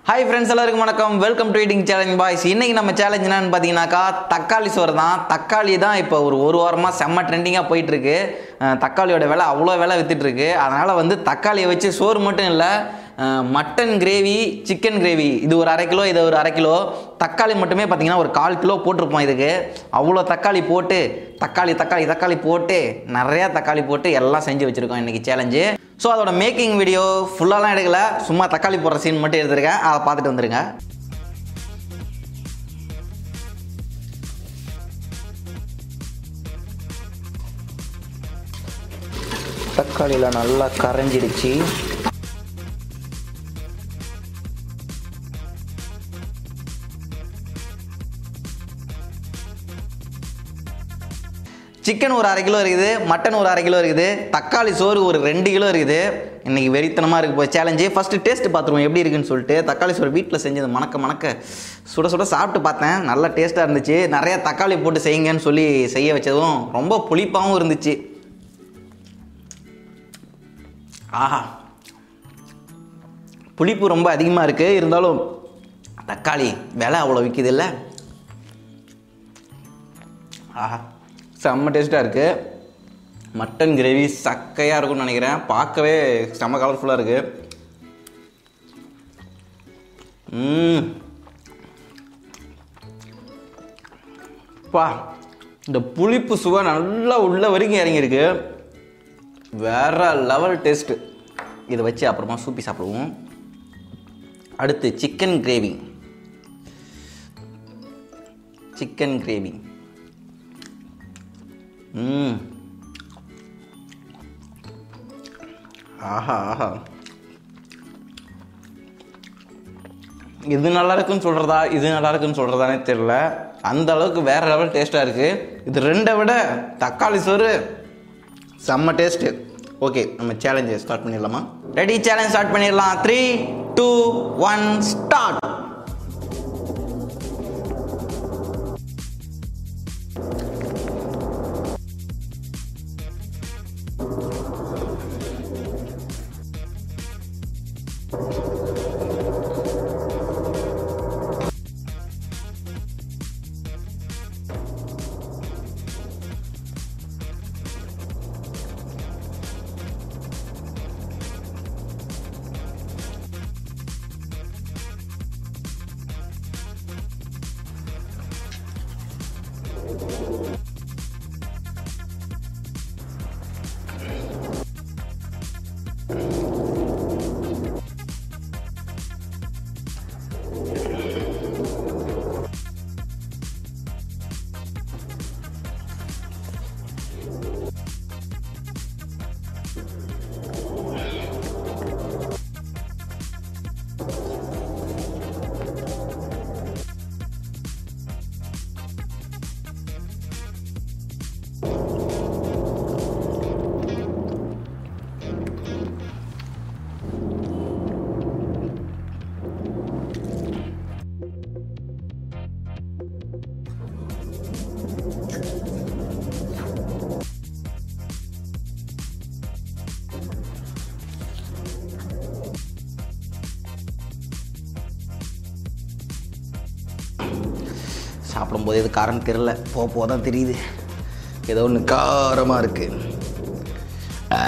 Hi friends எல்லாருக்கும் வணக்கம் welcome to eating challenge boys இன்னைக்கு நம்ம சேலஞ்ச் என்னன்னு பார்த்தீங்கன்னாக்கா தக்காளி சோறு தான் தக்காளி தான் இப்போ ஒரு ஒரு வாரமாக செம்ம ட்ரெண்டிங்காக போயிட்டு இருக்கு அஹ் தக்காளியோட விலை அவ்வளோ விலை வித்துட்டு இருக்கு அதனால் வந்து தக்காளியை வச்சு சோறு மட்டும் இல்லை மட்டன் கிரேவி சிக்கன் கிரேவி இது ஒரு அரை கிலோ இது ஒரு அரை கிலோ தக்காளி மட்டுமே பார்த்தீங்கன்னா ஒரு கால் கிலோ போட்டிருப்போம் இதுக்கு அவ்வளோ தக்காளி போட்டு தக்காளி தக்காளி தக்காளி போட்டு நிறையா தக்காளி போட்டு எல்லாம் செஞ்சு வச்சுருக்கோம் இன்றைக்கி சேலஞ்சு ஸோ அதோட மேக்கிங் வீடியோ ஃபுல்லாலாம் எடுக்கல சும்மா தக்காளி போடுற சீன் மட்டும் எடுத்திருக்கேன் அதை பார்த்துட்டு வந்துருங்க தக்காளியில் நல்லா கரைஞ்சிடுச்சு சிக்கன் ஒரு அரை கிலோ இருக்குது மட்டன் ஒரு அரை கிலோ இருக்குது தக்காளி சோறு ஒரு ரெண்டு கிலோ இருக்குது இன்னைக்கு வெறித்தனமாக இருக்கு போய் சேலஞ்சு ஃபஸ்ட்டு டேஸ்ட் பார்த்துருவோம் எப்படி இருக்குன்னு சொல்லிட்டு தக்காளி சோறு வீட்டில் செஞ்சது மணக்க மணக்க சுட சுட சாப்பிட்டு பார்த்தேன் நல்லா டேஸ்ட்டாக இருந்துச்சு நிறைய தக்காளி போட்டு செய்யுங்கன்னு சொல்லி செய்ய வச்சதும் ரொம்ப புளிப்பாகவும் இருந்துச்சு ஆஹா புளிப்பு ரொம்ப அதிகமாக இருக்குது இருந்தாலும் தக்காளி விலை அவ்வளோ விற்கிது இல்லை ஆஹா செம்ம டேஸ்ட்டாக இருக்குது மட்டன் கிரேவி சக்கையாக இருக்கும்னு நினைக்கிறேன் பார்க்கவே செம்ம கலர்ஃபுல்லாக இருக்குது ம் பா இந்த புளிப்பு சுவை நல்லா உள்ள வரைக்கும் இறங்கியிருக்கு வேற லெவல் டேஸ்ட்டு இதை வச்சு அப்புறமா சூப்பி சாப்பிடுவோம் அடுத்து சிக்கன் கிரேவி சிக்கன் கிரேவி ம் ஆஹா ஆஹா இது நல்லா இருக்குன்னு சொல்கிறதா இது நல்லா இருக்குன்னு சொல்கிறதானே தெரியல அந்த அளவுக்கு வேற லெவல் டேஸ்ட்டாக இருக்குது இது ரெண்டை விட தக்காளி சோறு செம்ம டேஸ்ட்டு ஓகே நம்ம சேலஞ்சை ஸ்டார்ட் பண்ணிடலாமா ரெடி சேலஞ்ச் ஸ்டார்ட் பண்ணிடலாம் த்ரீ டூ ஒன் ஸ்டார்ட் சாப்பிடும்போது இது காரம் தெரில போக போக தான் தெரியுது ஏதோ ஒன்று காரமாக இருக்கு ஆ.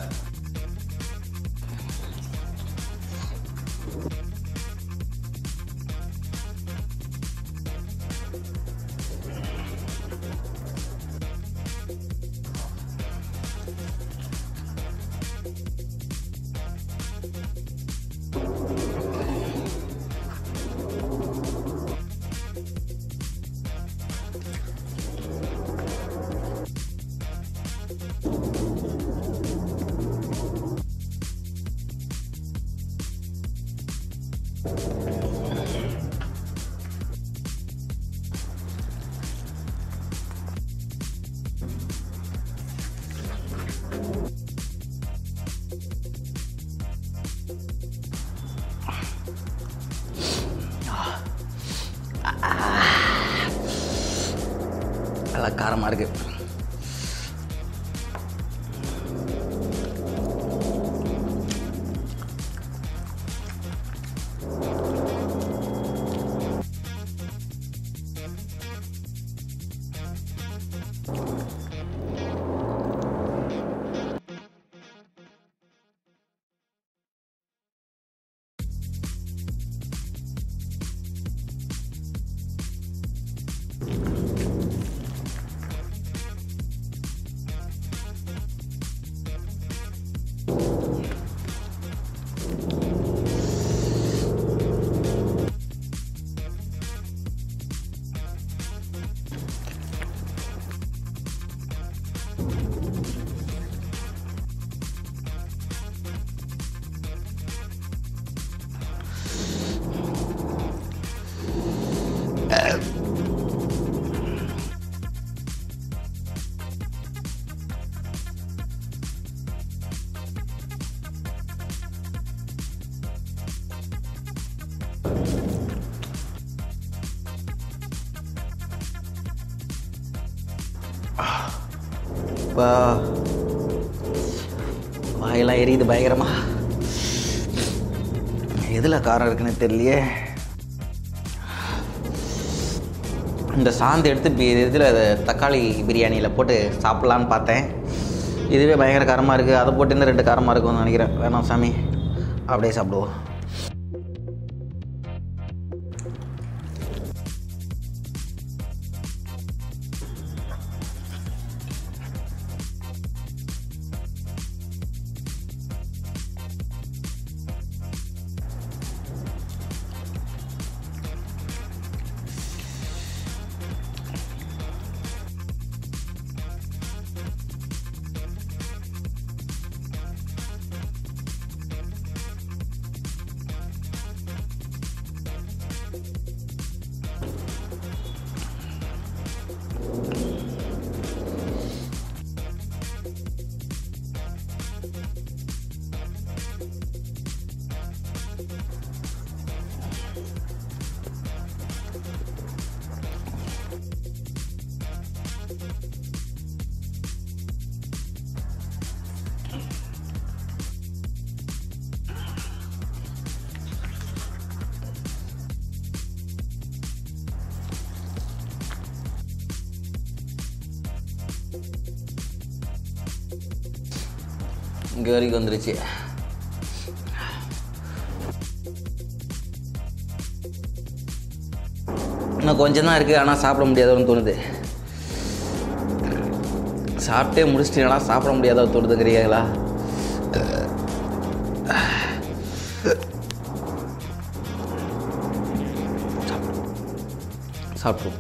நல்லா காரமாக இருக்கு இப்போ வாயெல்லாம் எரியுது பயங்கரமா எதில் காரம் இருக்குன்னு தெரியலையே இந்த சாந்து எடுத்து பி இதில் தக்காளி பிரியாணியில் போட்டு சாப்பிட்லான்னு பார்த்தேன் இதுவே பயங்கர காரமாக இருக்குது அதை போட்டு இன்னும் ரெண்டு காரமாக இருக்கும்னு நினைக்கிறேன் வேணாம் சாமி அப்படியே சாப்பிடுவோம் இங்கே வரைக்கும் வந்துருச்சு இன்னும் கொஞ்சம் தான் இருக்குது ஆனால் சாப்பிட முடியாதோன்னு தோணுது சாப்பிட்டே முடிச்சிட்டீங்களா சாப்பிட முடியாதோ தோணுதுங்கிறீங்களா சாப்பிடுவோம்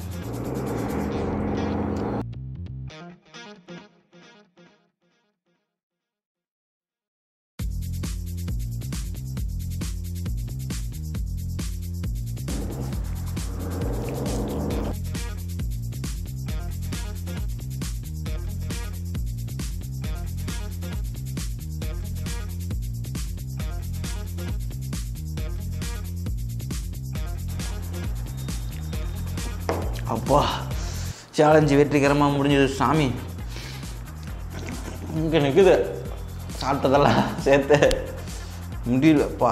அப்பா சேலஞ்சு வெற்றிகரமாக முடிஞ்சது சாமி இங்கே நிற்குது சாப்பிட்டதெல்லாம் சேர்த்து முடியலப்பா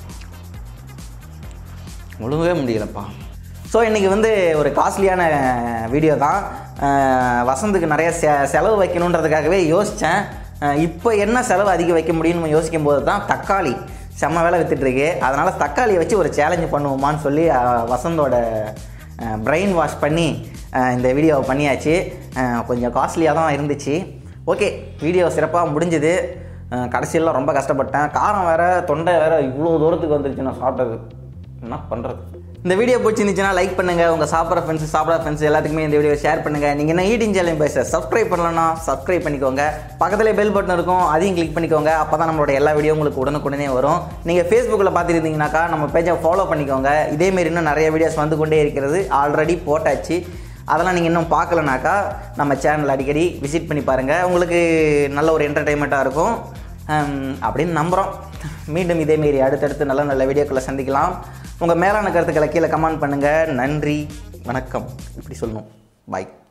ஒழுங்கவே முடியலப்பா ஸோ இன்றைக்கி வந்து ஒரு காஸ்ட்லியான வீடியோ தான் அஹ் வசந்துக்கு நிறைய செ செலவு வைக்கணுன்றதுக்காகவே யோசித்தேன் இப்போ என்ன செலவு அதிகம் வைக்க முடியும்னு யோசிக்கும் போது தான் தக்காளி செம்ம வேலை வித்துட்ருக்கு அதனால் தக்காளியை வச்சு ஒரு சேலஞ்சு பண்ணுவோமான்னு சொல்லி அஹ், வசந்தோட பிரெயின் வாஷ் பண்ணி அஹ், இந்த வீடியோவை பண்ணியாச்சு அஹ், கொஞ்சம் காஸ்ட்லியாக தான் இருந்துச்சு ஓகே வீடியோ சிறப்பாக முடிஞ்சுது அஹ், கடைசியெல்லாம் ரொம்ப கஷ்டப்பட்டேன் காரம் வேறு தொண்டை வேறு இவ்வளோ தூரத்துக்கு வந்துருச்சு நான் சாப்பிட்டது என்ன பண்ணுறது இந்த வீடியோ பிடிச்சிருந்துச்சுன்னா லைக் பண்ணுங்கள் உங்கள் சாப்பிட்ற ஃப்ரெண்ட்ஸ் சாப்பிட்ற ஃப்ரெண்ட்ஸ் எல்லாத்துக்குமே இந்த வீடியோ ஷேர் பண்ணுங்கள் நீங்கள் என்ன ஈட்டிங் சேனல் பேச சப்ஸ்கிரைப் பண்ணலன்னா சப்ஸ்கிரைப் பண்ணிக்கோங்க பக்கத்துலேயே பெல் பட்டன் இருக்கும் அதையும் கிளிக் பண்ணிக்கோங்க அப்போ தான் நம்மளோட எல்லா வீடியோ உங்களுக்கு உடனுக்குடனே வரும் நீங்கள் ஃபேஸ்புக்கில் பார்த்துருந்தீங்கன்னாக்கா நம்ம பேஜை ஃபாலோ பண்ணிக்கோங்க இதேமாரி இன்னும் நிறைய வீடியோஸ் வந்து கொண்டே இருக்கிறது ஆல்ரெடி போட்டாச்சு அதெல்லாம் நீங்கள் இன்னும் பார்க்கலனாக்கா நம்ம சேனல் அடிக்கடி விசிட் பண்ணி பாருங்கள் உங்களுக்கு நல்ல ஒரு என்டர்டெயின்மெண்ட்டாக இருக்கும் ஹம், அப்படின்னு நம்புகிறோம் மீண்டும் இதேமாரி அடுத்தடுத்து நல்ல நல்ல வீடியோக்களை சந்திக்கலாம் உங்கள் மேலான கருத்துக்களை கீழே கமெண்ட் பண்ணுங்கள் நன்றி வணக்கம் இப்படி சொல்லணும் பாய்